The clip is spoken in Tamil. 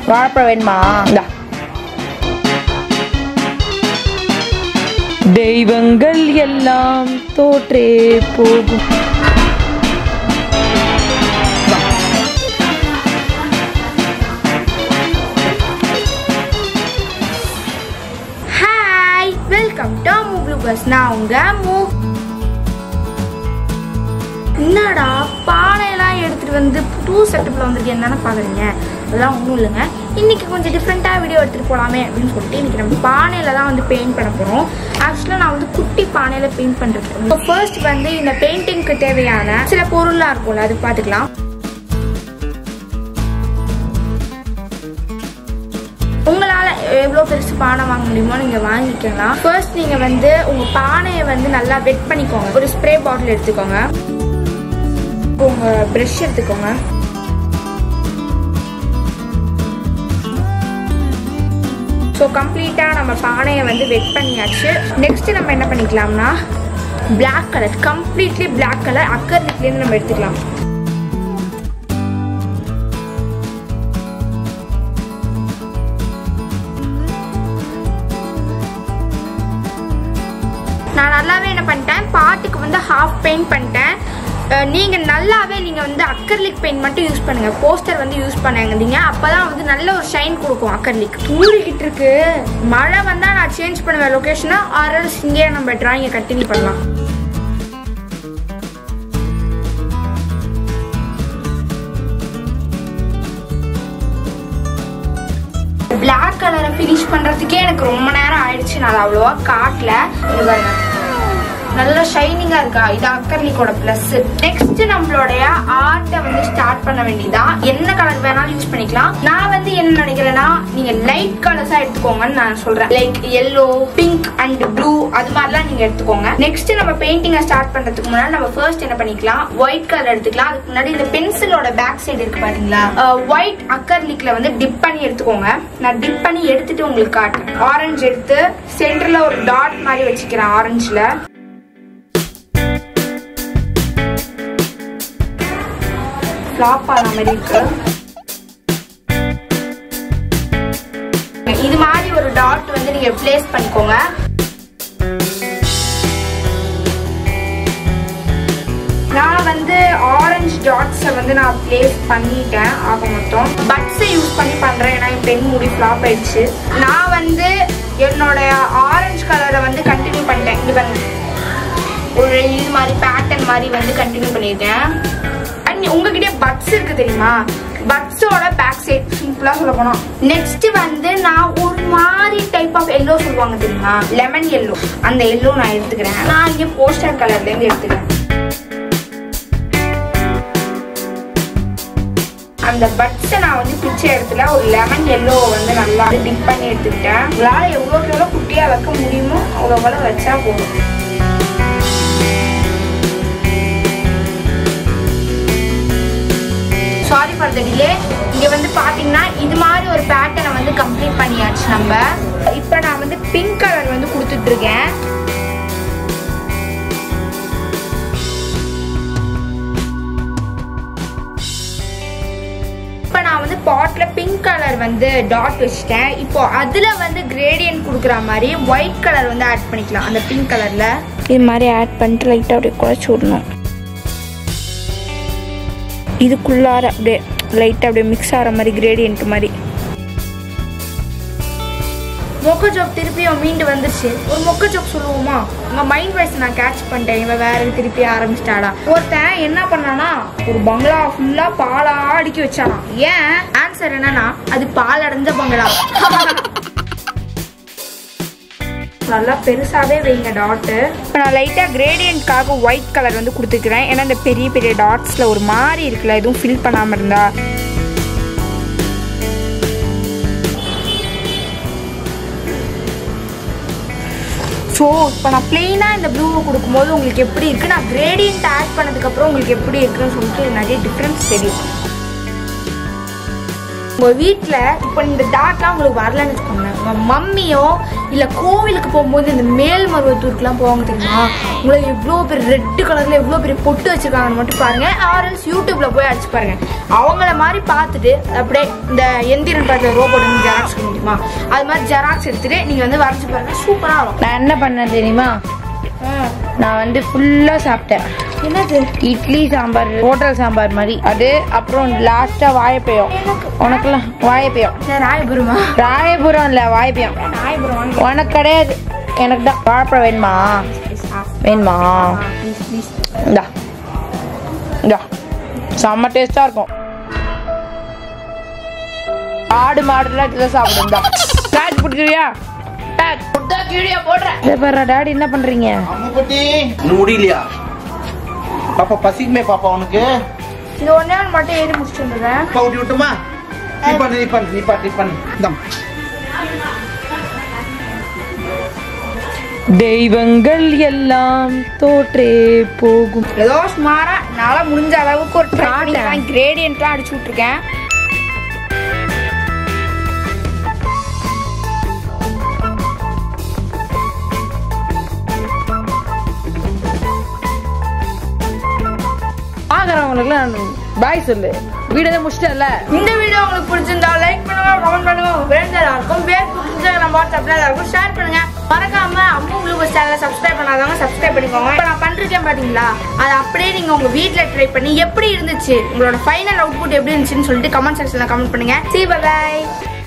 வாழைப்பழம் வேணுமா இந்தா தெய்வங்கள் எல்லாம் தோற்றே போகும் ஹாய் வெல்கம் டு மூ ப்ளூபர்ஸ் நான் உங்க மூ என்னடா பானையெல்லாம் எடுத்துட்டு வந்து புது செட்டப்பில் வந்திருக்கு என்னன்னு பார்க்குறீங்க அதெல்லாம் ஒன்றும் இல்லைங்க இன்னைக்கு கொஞ்சம் டிஃப்ரெண்ட்டாக வீடியோ எடுத்துகிட்டு போகலாமே அப்படின்னு சொல்லிட்டு இன்னைக்கு நம்ம பானையில் தான் வந்து பெயிண்ட் பண்ண போகிறோம் ஆக்சுவலாக நான் வந்து குட்டி பானையில் பெயிண்ட் பண்ணுறேன் இப்போ ஃபர்ஸ்ட் வந்து இந்த பெயிண்டிங்க்கு தேவையான சில பொருள்லாம் இருக்கும்ல அது பார்த்துக்கலாம் உங்களால் எவ்வளோ பெருசு பானை வாங்க முடியுமோ நீங்கள் வாங்கிக்கலாம் ஃபர்ஸ்ட் நீங்கள் வந்து உங்கள் பானையை வந்து நல்லா வெட் பண்ணிக்கோங்க ஒரு ஸ்ப்ரே பாட்டில் எடுத்துக்கோங்க உங்கள் ப்ரஷ் எடுத்துக்கோங்க ஸோ கம்ப்ளீட்டாக நம்ம பானையை வந்து வெட் பண்ணியாச்சு நெக்ஸ்ட் நம்ம என்ன பண்ணிக்கலாம்னா Black colour completely Black colour அக்கர்லிக்லேருந்து நம்ம எடுத்துக்கலாம் நான் நல்லாவே என்ன பண்ணிட்டேன் பாட்டுக்கு வந்து ஹாஃப் பெயிண்ட் பண்ணிட்டேன் அஹ் நீங்க நல்லாவே நீங்க வந்து அக்கர்லிக் பெயிண்ட் மட்டும் யூஸ் பண்ணுங்க போஸ்டர் வந்து யூஸ் பண்ணாங்க அப்பதான் வந்து நல்ல ஒரு ஷைன் கொடுக்கும் அக்கர்லிக் தூரிக்கிட்டு இருக்கு மழை வந்தா நான் சேஞ்ச் பண்ணுவேன் லொகேஷனை ஆர்எல் இங்கேயே நம்ம டிராயிங்கை கண்டினியூ பண்ணலாம் பிளாக் கலரை ஃபினிஷ் பண்றதுக்கே எனக்கு ரொம்ப நேரம் ஆயிடுச்சு நான் அதை அவ்வளோவா காட்டல இது பாருங்க நல்ல ஷைனிங்கா இருக்கா இது அக்கர்லிக்கோட பிளஸ் நெக்ஸ்ட் நம்மளுடைய ஆர்ட்டை வந்து ஸ்டார்ட் பண்ண வேண்டியதான் என்ன கலர் வேணாலும் யூஸ் பண்ணிக்கலாம் நான் வந்து என்ன நினைக்கிறேன்னா நீங்க லைட் கலர்ஸா எடுத்துக்கோங்கன்னு நான் சொல்றேன் like yellow pink and blue அது மாதிரிலாம் நீங்க எடுத்துக்கோங்க நெக்ஸ்ட் நம்ம பெயிண்டிங்கை ஸ்டார்ட் பண்றதுக்கு முன்னாடி நம்ம ஃபர்ஸ்ட் என்ன பண்ணிக்கலாம் ஒயிட் கலர் எடுத்துக்கலாம் அதுக்கு முன்னாடி இந்த பென்சிலோட பேக் சைடு இருக்கு பாத்தீங்களா ஒயிட் அக்கர்லிக்ல வந்து டிப் பண்ணி எடுத்துக்கோங்க நான் டிப் பண்ணி எடுத்துட்டு உங்களுக்கு காட்டுறேன் ஆரஞ்சு எடுத்து சென்டர்ல ஒரு டாட் மாதிரி வச்சுக்கிறேன் ஆரஞ்சுல ஃப்ளாப் ஆன மாதிரி இருக்கு இது மாதிரி ஒரு டாட் வந்து நீங்க பிளேஸ் பண்ணிக்கோங்க நான் வந்து ஆரஞ்சு டாட்ஸை வந்து நான் பிளேஸ் பண்ணிட்டேன் ஆக மொத்தம் பட்ஸை யூஸ் பண்ணி பண்றேன் ஏன்னா என் பென் முடி ஃப்ளாப் ஆயிடுச்சு நான் வந்து என்னோட ஆரஞ்சு கலரை வந்து கண்டினியூ பண்ணிட்டேன் இது பாருங்க ஒரு இது மாதிரி பேட்டர்ன் மாதிரி வந்து கண்டினியூ பண்ணியிருக்கேன் அண்ட் உங்ககிட்ட பட்ஸ் இருக்கு தெரியுமா பட்ஸோட பேக் சைட் சிம்பிளா சொல்ல போனோம் நெக்ஸ்ட் வந்து நான் ஒரு மாதிரி டைப் ஆஃப் எல்லோ சொல்லுவாங்க தெரியுமா லெமன் எல்லோ அந்த எல்லோ நான் எடுத்துக்கிறேன் நான் இங்கே போஸ்டர் கலர்ல இருந்து எடுத்துக்கிறேன் அந்த பட்ஸை நான் வந்து பிச்சை இடத்துல ஒரு லெமன் எல்லோ வந்து நல்லா டிப் பண்ணி எடுத்துக்கிட்டேன் உங்களால் எவ்வளோக்கு எவ்வளோ குட்டியாக வைக்க முடியுமோ அவ்வளோ அவ்வளோ வச்சா போதும் சாரி ஃபார் த டிலே இங்கே வந்து பார்த்தீங்கன்னா இது மாதிரி ஒரு பேட்டர்னை வந்து கம்ப்ளீட் பண்ணியாச்சு நம்ம இப்போ நான் வந்து பிங்க் கலர் வந்து கொடுத்துட்டு இருக்கேன் இப்போ நான் வந்து பாட்ல பிங்க் கலர் வந்து டாட் வச்சுட்டேன் இப்போ அதில் வந்து கிரேடியன்ட் கொடுக்குற மாதிரி ஒயிட் கலர் வந்து ஆட் பண்ணிக்கலாம் அந்த பிங்க் கலரில் இது மாதிரி ஆட் பண்ணிட்டு லைட்டாக அப்படியே குறைச்சி விடணும் இதுக்குள்ளார அப்படியே லைட்டாக அப்படியே மிக்ஸ் ஆகிற மாதிரி கிரேடியன்ட் மாதிரி மொக்க ஜோக் திருப்பியும் மீண்டு வந்துருச்சு ஒரு மொக்க ஜோக் சொல்லுவோமா உங்க மைண்ட் வாய்ஸ் நான் கேட்ச் பண்ணிட்டேன் இவன் வேற திருப்பி ஆரம்பிச்சிட்டாடா ஒருத்தன் என்ன பண்ணானா ஒரு பங்களா ஃபுல்லா பாலா அடிக்க வச்சானா ஏன் ஆன்சர் என்னன்னா அது பால் அடைஞ்ச பங்களா நல்லா பெருசாவே வைங்க டாட்டு இப்போ நான் லைட்டாக கிரேடியன்ட்காக ஒயிட் கலர் வந்து கொடுத்துக்கிறேன் ஏன்னா இந்த பெரிய பெரிய டாட்ஸில் ஒரு மாதிரி இருக்குல்ல எதுவும் ஃபில் பண்ணாமல் இருந்தா ஸோ இப்போ நான் பிளெயினாக இந்த ப்ளூவை கொடுக்கும்போது உங்களுக்கு எப்படி இருக்குது நான் கிரேடியன்ட் ஆட் பண்ணதுக்கப்புறம் உங்களுக்கு எப்படி இருக்குன்னு சொல்லிட்டு நிறைய டிஃப்ரென்ஸ் தெரியும் உங்க வீட்ல இப்போ இந்த டாட்லாம் உங்களுக்கு வரலன்னு வச்சுக்கோங்க உங்க மம்மியோ இல்ல கோவிலுக்கு போகும்போது இந்த மேல்மருவத்தூருக்குலாம் போவாங்க தெரியுமா உங்களை எவ்வளோ பெரிய ரெட் கலர்ல எவ்வளோ பெரிய பொட்டு வச்சிருக்காங்கன்னு மட்டும் பாருங்க ஆர்எல்ஸ் யூடியூப்ல போய் அடிச்சு பாருங்க அவங்கள மாதிரி பார்த்துட்டு அப்படியே இந்த எந்திரன் பார்த்த ரோபோட் வந்து ஜெராக்ஸ் எடுக்க முடியுமா அது மாதிரி ஜெராக்ஸ் எடுத்துட்டு நீங்க வந்து வரைச்சு பாருங்க சூப்பரா வரும் நான் என்ன பண்ணேன் தெரியுமா நான் வந்து ஃபுல்லா சாப்பிட்டேன் என்னது இட்லி சாம்பார் ஹோட்டல் சாம்பார் மாதிரி அது அப்புறம் லாஸ்டா வாழைப்பழம் உனக்குலாம் வாழைப்பழம் ராயபுரமா ராயபுரம் இல்ல வாழைப்பழம் ராயபுரம் வாங்க உனக்கு கிடையாது எனக்கு தான் வாழைப்பழம் வேணுமா வேணுமா ப்ளீஸ் ப்ளீஸ் இந்தா இந்தா செம்ம டேஸ்டா இருக்கும் ஆடு மாடுலாம் இதுல சாப்பிடும் இந்தா கேட்ச் பிடிச்சிரியா கேட்ச் புட்டா கீழியா போடுறேன் இதை பாரு டாடி என்ன பண்றீங்க அம்முக்குட்டி இன்னும் முடியலையா பாப்பா பசிக்குமே பாப்பா உனக்கு இது ஒன்னே ஒன்று மட்டும் ஏறி முடிச்சுட்டு வந்துடுறேன் அப்பா ஊட்டி விட்டுமா நீ பண்ணு நீ பண்ணு நீ பண்ணு நீ பண்ணு இந்தாம். தெய்வங்கள் எல்லாம் தோற்றே போகும் ஏதோ சுமாரா என்னால முடிஞ்ச அளவுக்கு ஒரு காட்டேன். கிரேடியன்ட்லாம் அடிச்சு விட்டுருக்கேன் பாக்குறவங்களுக்குலாம் பாய் சொல்லு வீடே முடிச்சிட்டல இந்த வீடியோ உங்களுக்கு பிடிச்சிருந்தா லைக் பண்ணுங்க கமெண்ட் பண்ணுங்க உங்க ஃப்ரெண்ட்ஸ் எல்லாருக்கும் பேர் இன்ஸ்டாகிராம் வாட்ஸ்அப்ல எல்லாருக்கும் ஷேர் பண்ணுங்க மறக்காம அம்மு ப்ளூ சேனலை சப்ஸ்கிரைப் பண்ணாதவங்க சப்ஸ்கிரைப் பண்ணிக்கோங்க இப்போ நான் பண்ணிருக்கேன் பாத்தீங்களா அதை அப்படியே நீங்க உங்க வீட்ல ட்ரை பண்ணி எப்படி இருந்துச்சு உங்களோட ஃபைனல் அவுட்புட் எப்படி இருந்துச்சுன்னு சொல்லிட்டு கமெண்ட் செக்ஷன்ல கமெண்ட் பண்ணுங்க சி பை